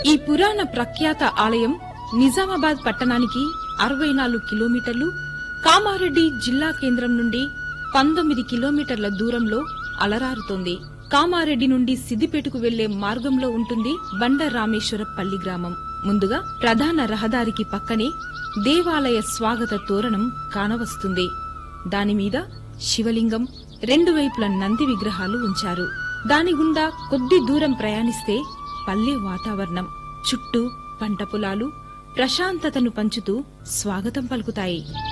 ఈ పురాణ ప్రఖ్యాత ఆలయం నిజామాబాద్ పట్టణానికి అరవై నాలుగు కిలోమీటర్లు కామారెడ్డి జిల్లా కేంద్రం నుండి పంతొమ్మిది కిలోమీటర్ల దూరంలో అలరారుతోంది కామారెడ్డి నుండి సిద్దిపేటకు వెళ్లే మార్గంలో ఉంటుంది బండ రామేశ్వరపల్లి గ్రామం ముందుగా ప్రధాన రహదారికి పక్కనే దేవాలయ స్వాగత తోరణం కానవస్తుంది దానిమీద శివలింగం రెండు వైపుల నంది విగ్రహాలు ఉంచారు దాని గుండా కొద్ది దూరం ప్రయాణిస్తే పల్లె వాతావరణం చుట్టూ పంట పొలాలు ప్రశాంతతను పంచుతూ స్వాగతం పలుకుతాయి